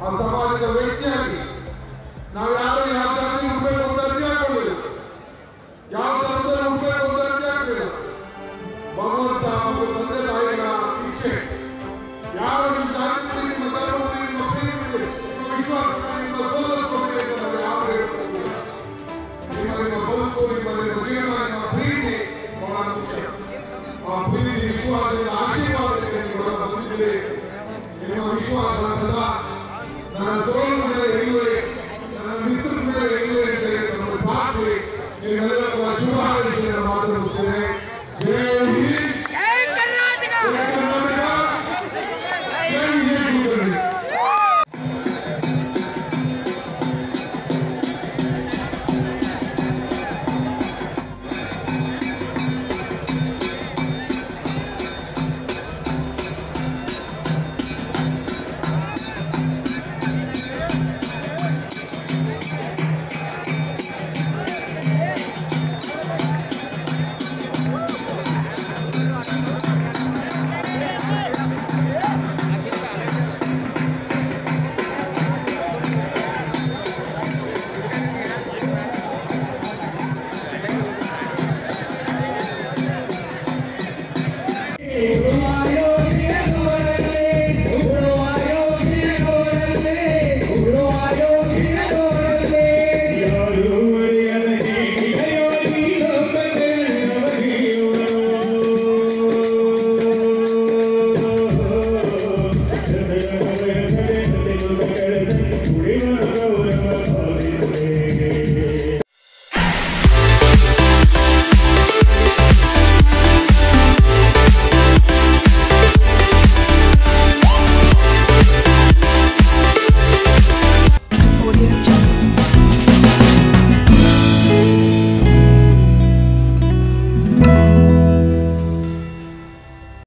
ಆ ಸಮಾಜದ ವ್ಯಕ್ತಿಯಾಗಿ ನಾವು ಯಾರು ಯಾವ ಜಾತಿ ಹುಡ್ಬೇಕು ಅಂತ ಅರ್ಜಿ ಹಾಕೊಂಡಿಲ್ಲ ಯಾವ ಧರ್ಮದಲ್ಲಿ ಹುಡ್ಬೇಕು ಅಂತ ಅರ್ಜಿ ಹಾಕಲಿಲ್ಲ ಭಗವಂತ ಮತ್ತು ತಂದೆ ತಾಯಿಗಳ ಇಚ್ಛೆ ಯಾರು ನಿಮ್ಮ ಜಾತಿ ಬಿಡಿ, ನಿಮ್ಮ ಧರ್ಮ ಬಿಡಿ, ನಿಮ್ಮ ಪ್ರೀತಿ ಬಿಡಿ, ನಿಮ್ಮ ವಿಶ್ವಾಸ ಬಿಡಿ, ನಿಮ್ಮ ಸೋದರತ್ವ ಬಿಡಿ ಅಂತ ನಾವು ಯಾರು ಹೇಳ್ಕೊಂಡಿಲ್ಲ ನಿಮ್ಮ ನಿಮ್ಮ ಬದುಕು ನಿಮ್ಮ ನಿಮ್ಮ ಜೀವನ ನಿಮ್ಮ ಪ್ರೀತಿ ಬಹಳ ಮುಖ್ಯ ಆ ಪ್ರೀತಿ ವಿಶ್ವಾಸದಿಂದ ಆಶೀರ್ವಾದಕ್ಕೆ ನೀವು ಬಂದಿದ್ದೀರಿ ನಿಮ್ಮ ವಿಶ್ವಾಸ ಸದಾ ನನ್ನ ಸೋಲು ಮೇಲೆ ಇರುವೆ ನನ್ನ ಮಿತ್ರ ಮೇಲೆ ಇರುವೆ ಅಂತ ಹೇಳಿ ನಮ್ಮನ್ನು ಪ್ರಾರ್ಥನೆ ನಿಮ್ಮೆಲ್ಲರಿಗೂ ಶುಭ ಹಾರೈಸಿ ನನ್ನ ಮಾತನ್ನು